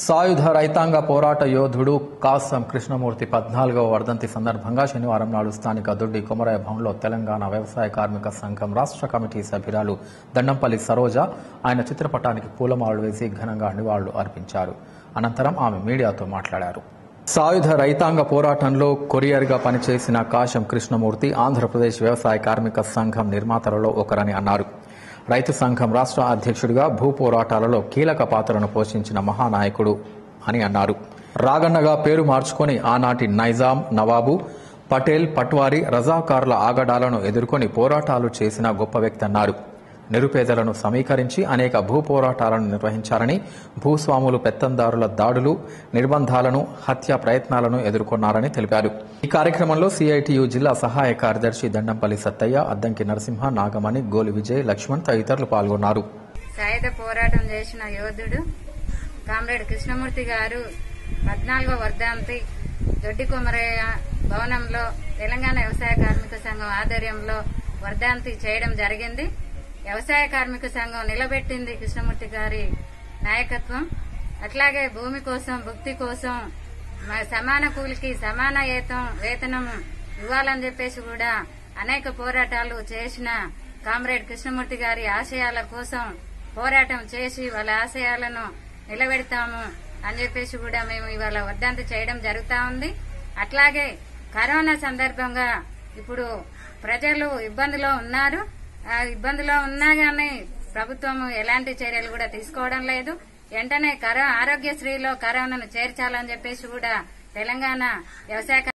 సాయుధ రైతాంగ పోరాట యోధుడు కాసం కృష్ణమూర్తి పద్నాలుగవ వర్ధంతి సందర్భంగా శనివారం నాడు స్థానిక దొడ్డి కొమరయ్య భవన్లో తెలంగాణ వ్యవసాయ కార్మిక సంఘం రాష్ట్ర కమిటీ సభ్యురాలు దండంపల్లి సరోజ ఆయన చిత్రపటానికి పూలమాలలు వేసి ఘనంగా నివాళులు అర్పించారు అనంతరం ఆమె మీడియాతో మాట్లాడారు సాయుధ రైతాంగ పోరాటంలో కొరియర్గా పనిచేసిన కాశం కృష్ణమూర్తి ఆంధ్రప్రదేశ్ వ్యవసాయ కార్మిక సంఘం నిర్మాతలలో ఒకరని అన్నారు రైతు సంఘం రాష్ట్ర అధ్యక్షుడిగా భూ పోరాటాలలో కీలక పాత్రను పోషించిన మహానాయకుడు అని అన్నారు రాగన్నగా పేరు మార్చుకొని ఆనాటి నైజాం నవాబు పటేల్ పట్వారీ రజాకార్ల ఆగడాలను ఎదుర్కొని పోరాటాలు చేసిన గొప్ప వ్యక్తి అన్నారు నిరుపేదలను సమీకరించి అనేక భూ పోరాటాలను నిర్వహించారని భూస్వాములు పెత్తందారుల దాడులు నిర్బంధాలను హత్య ప్రయత్నాలను ఎదుర్కొన్నారని తెలిపారు ఈ కార్యక్రమంలో సిఐటియు జిల్లా సహాయ కార్యదర్శి దండంపల్లి సత్తయ్య అద్దంకి నరసింహ నాగమణి గోలి విజయ్ లక్ష్మణ్ తదితరులు పాల్గొన్నారు సాయుధ పోరాటం చేసిన యోధుడు కామ్రేడ్ కృష్ణమూర్తి గారు పద్నాలుగో వర్ధంతి దొడ్డి కొమరయ్య భవనంలో తెలంగాణ వ్యవసాయ కార్మిక సంఘం ఆధ్వర్యంలో వర్ధంతి చేయడం జరిగింది వ్యవసాయ కార్మిక సంఘం నిలబెట్టింది కృష్ణమూర్తి గారి నాయకత్వం అట్లాగే భూమి కోసం భుక్తి కోసం మ- సమాన కూలికి సమాన ఏతం వేతనం ఇవ్వాలని చెప్పేసి కూడా అనేక పోరాటాలు చేసిన కామ్రేడ్ కృష్ణమూర్తి గారి ఆశయాల కోసం పోరాటం చేసి వాళ్ళ ఆశయాలను నిలబెడతాము అని చెప్పేసి కూడా మేము ఇవాళ వర్ధంతి చేయడం జరుగుతా ఉంది అట్లాగే కరోనా సందర్భంగా ఇప్పుడు ప్రజలు ఇబ్బందిలో ఉన్నారు ఆ ఇబ్బందిలో ఉన్నా గానీ ప్రభుత్వం ఎలాంటి చర్యలు కూడా తీసుకోవడం లేదు వెంటనే కరో ఆరోగ్యశ్రీలో కరోనాను చేర్చాలని చెప్పేసి కూడా తెలంగాణ వ్యవసాయ